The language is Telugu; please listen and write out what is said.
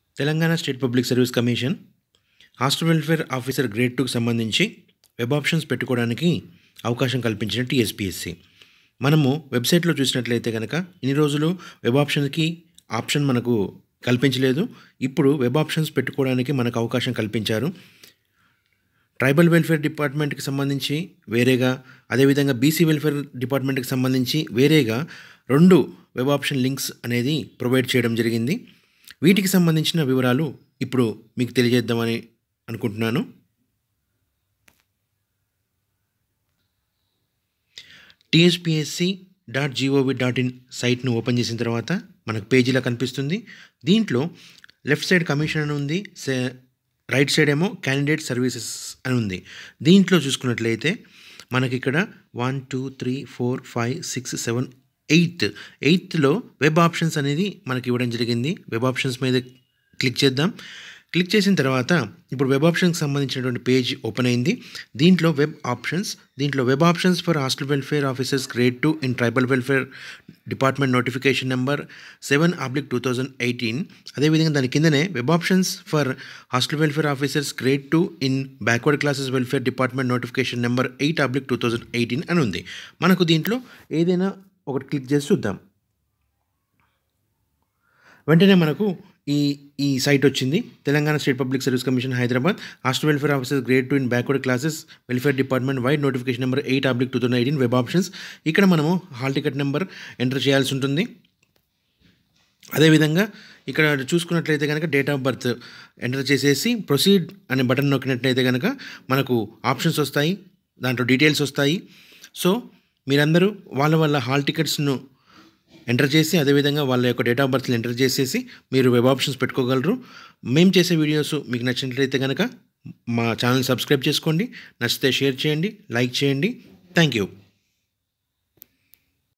Telangana state public service commission hostel welfare officer grade టూకి సంబంధించి వెబ్ ఆప్షన్స్ పెట్టుకోవడానికి అవకాశం కల్పించిన టీఎస్పీఎస్సి మనము వెబ్సైట్లో చూసినట్లయితే కనుక ఇన్ని రోజులు వెబ్ ఆప్షన్కి ఆప్షన్ మనకు కల్పించలేదు ఇప్పుడు వెబ్ ఆప్షన్స్ పెట్టుకోవడానికి మనకు అవకాశం కల్పించారు ట్రైబల్ వెల్ఫేర్ డిపార్ట్మెంట్కి సంబంధించి వేరేగా అదేవిధంగా బీసీ వెల్ఫేర్ డిపార్ట్మెంట్కి సంబంధించి వేరేగా రెండు వెబ్ ఆప్షన్ లింక్స్ అనేది ప్రొవైడ్ చేయడం జరిగింది వీటికి సంబంధించిన వివరాలు ఇప్పుడు మీకు తెలియజేద్దామని అనుకుంటున్నాను TSPSC dot gov dot in సైట్ను ఓపెన్ చేసిన తర్వాత మనకు పేజీలా కనిపిస్తుంది దీంట్లో లెఫ్ట్ సైడ్ కమిషన్ అని ఉంది సే- రైట్ సైడ్ ఏమో క్యాండిడేట్ సర్వీసెస్ అని ఉంది దీంట్లో చూసుకున్నట్లయితే మనకి ఇక్కడ one two three four five six seven eighth ఎయిత్లో వెబ్ ఆప్షన్స్ అనేది మనకి ఇవ్వడం జరిగింది వెబ్ ఆప్షన్స్ మీద క్లిక్ చేద్దాం క్లిక్ చేసిన తర్వాత ఇప్పుడు వెబ్ ఆప్షన్కి సంబంధించినటువంటి పేజ్ ఓపెన్ అయింది దీంట్లో వెబ్ ఆప్షన్స్ దీంట్లో web options for hostel welfare officers grade two in tribal welfare department notification number seven oblique two thousand eighteen అదేవిధంగా దాని కిందనే web options for hostel welfare officers grade two in backward classes welfare department notification number eight oblique two thousand eighteen అని ఉంది మనకు దీంట్లో ఏదైనా ఒకటి క్లిక్ చేసి చూద్దాం వెంటనే మనకు ఈ ఈ సైట్ వచ్చింది Telangana state public service commission Hyderabad hostel welfare officers grade two in backward classes welfare department wide notification number eight oblique two thousand eighteen web options ఇక్కడ మనము హాల్ టికెట్ నెంబర్ ఎంటర్ చేయాల్సి ఉంటుంది అదేవిధంగా ఇక్కడ చూసుకున్నట్లయితే కనుక డేట్ ఆఫ్ బర్త్ ఎంటర్ చేసేసి ప్రొసీడ్ అనే బటన్ నొక్కినట్లయితే కనుక మనకు ఆప్షన్స్ వస్తాయి దాంట్లో డీటెయిల్స్ వస్తాయి సో మీరందరూ వాళ్ళ వాళ్ళ హాల్ టికెట్స్ను ఎంటర్ చేసి అదేవిధంగా వాళ్ళ యొక్క డేట్ ఆఫ్ బర్త్ని ఎంటర్ చేసేసి మీరు వెబ్ ఆప్షన్స్ పెట్టుకోగలరు మేము చేసే వీడియోస్ మీకు నచ్చినట్లయితే కనుక మా ఛానల్ సబ్స్క్రైబ్ చేసుకోండి నచ్చితే షేర్ చేయండి లైక్ చేయండి థ్యాంక్ యూ